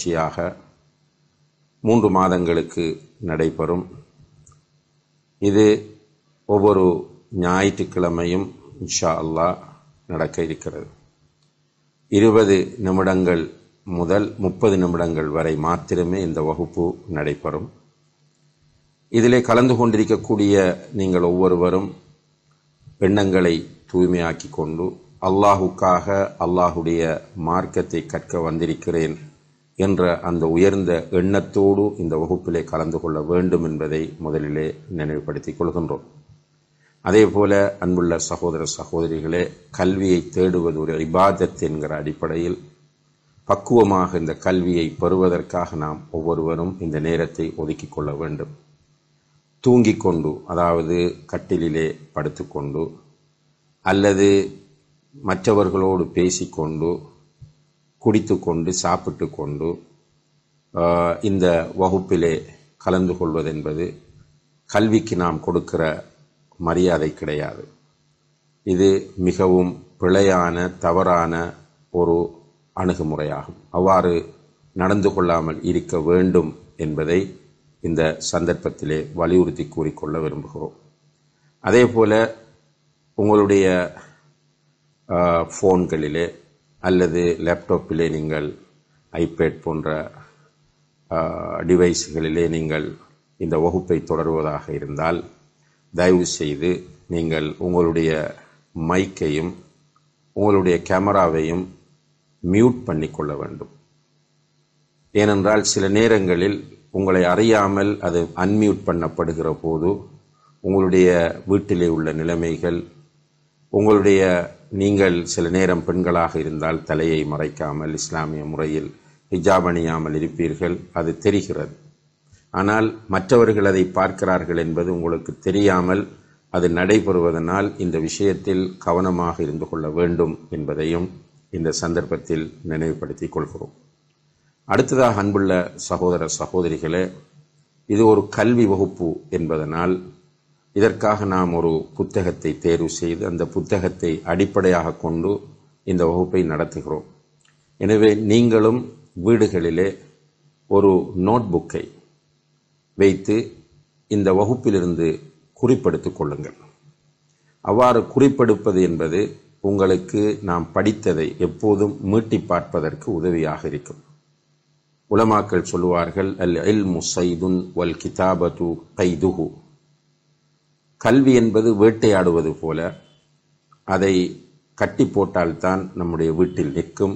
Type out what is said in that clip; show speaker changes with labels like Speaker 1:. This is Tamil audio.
Speaker 1: தொடர்ச்சியாக மூன்று மாதங்களுக்கு நடைபெறும் இது ஒவ்வொரு ஞாயிற்றுக்கிழமையும் இன்ஷா அல்லாஹ் நடக்க இருக்கிறது இருபது நிமிடங்கள் முதல் முப்பது நிமிடங்கள் வரை மாத்திரமே இந்த வகுப்பு நடைபெறும் இதிலே கலந்து கொண்டிருக்கக்கூடிய நீங்கள் ஒவ்வொருவரும் எண்ணங்களை தூய்மையாக்கி கொண்டு அல்லாஹுக்காக அல்லாஹுடைய மார்க்கத்தை கற்க வந்திருக்கிறேன் என்ற அந்த உயர்ந்த எண்ணத்தோடு இந்த வகுப்பிலே கலந்து கொள்ள வேண்டும் என்பதை முதலிலே நினைவுபடுத்திக் கொள்கின்றோம் அதே போல அன்புள்ள சகோதர சகோதரிகளே கல்வியை தேடுவது ஒரு இபாதத் என்கிற அடிப்படையில் பக்குவமாக இந்த கல்வியை பெறுவதற்காக நாம் ஒவ்வொருவரும் இந்த நேரத்தை ஒதுக்கிக் கொள்ள வேண்டும் தூங்கிக் கொண்டு அதாவது கட்டிலிலே படுத்துக்கொண்டு அல்லது மற்றவர்களோடு பேசிக்கொண்டு குடித்துக்கொண்டு சாப்பிட்டு கொண்டு இந்த வகுப்பிலே கலந்து கொள்வதென்பது கல்விக்கு நாம் கொடுக்கிற மரியாதை கிடையாது இது மிகவும் பிழையான தவறான ஒரு அணுகுமுறையாகும் அவ்வாறு நடந்து கொள்ளாமல் இருக்க வேண்டும் என்பதை இந்த சந்தர்ப்பத்திலே வலியுறுத்தி கூறிக்கொள்ள விரும்புகிறோம் அதே போல உங்களுடைய ஃபோன்களிலே அல்லது லேப்டாப்பிலே நீங்கள் ஐபேட் போன்ற டிவைஸ்களிலே நீங்கள் இந்த வகுப்பை தொடர்வதாக இருந்தால் தயவு செய்து நீங்கள் உங்களுடைய மைக்கையும் உங்களுடைய கேமராவையும் மியூட் பண்ணிக்கொள்ள வேண்டும் ஏனென்றால் சில நேரங்களில் உங்களை அறியாமல் அது அன்மியூட் பண்ணப்படுகிற போது உங்களுடைய வீட்டிலே உள்ள நிலைமைகள் உங்களுடைய நீங்கள் சில நேரம் பெண்களாக இருந்தால் தலையை மறைக்காமல் இஸ்லாமிய முறையில் ஹிஜாப் அணியாமல் இருப்பீர்கள் அது தெரிகிறது ஆனால் மற்றவர்கள் அதை பார்க்கிறார்கள் என்பது உங்களுக்கு தெரியாமல் அது நடைபெறுவதனால் இந்த விஷயத்தில் கவனமாக இருந்து கொள்ள வேண்டும் என்பதையும் இந்த சந்தர்ப்பத்தில் நினைவுபடுத்திக் கொள்கிறோம் அடுத்ததாக அன்புள்ள சகோதர சகோதரிகளே இது ஒரு கல்வி வகுப்பு என்பதனால் இதற்காக நாம் ஒரு புத்தகத்தை தேர்வு செய்து அந்த புத்தகத்தை அடிப்படையாக கொண்டு இந்த வகுப்பை நடத்துகிறோம் எனவே நீங்களும் வீடுகளிலே ஒரு நோட் புக்கை வைத்து இந்த வகுப்பிலிருந்து குறிப்பெடுத்துக் கொள்ளுங்கள் அவ்வாறு குறிப்பெடுப்பது என்பது உங்களுக்கு நாம் படித்ததை எப்போதும் மீட்டி பார்ப்பதற்கு உதவியாக இருக்கும் உலமாக்கள் சொல்லுவார்கள் அல் இல் முசைதுன் வல் கிதாபது கைதுஹு கல்வி என்பது வேட்டையாடுவது போல அதை கட்டி போட்டால்தான் நம்முடைய வீட்டில் நிற்கும்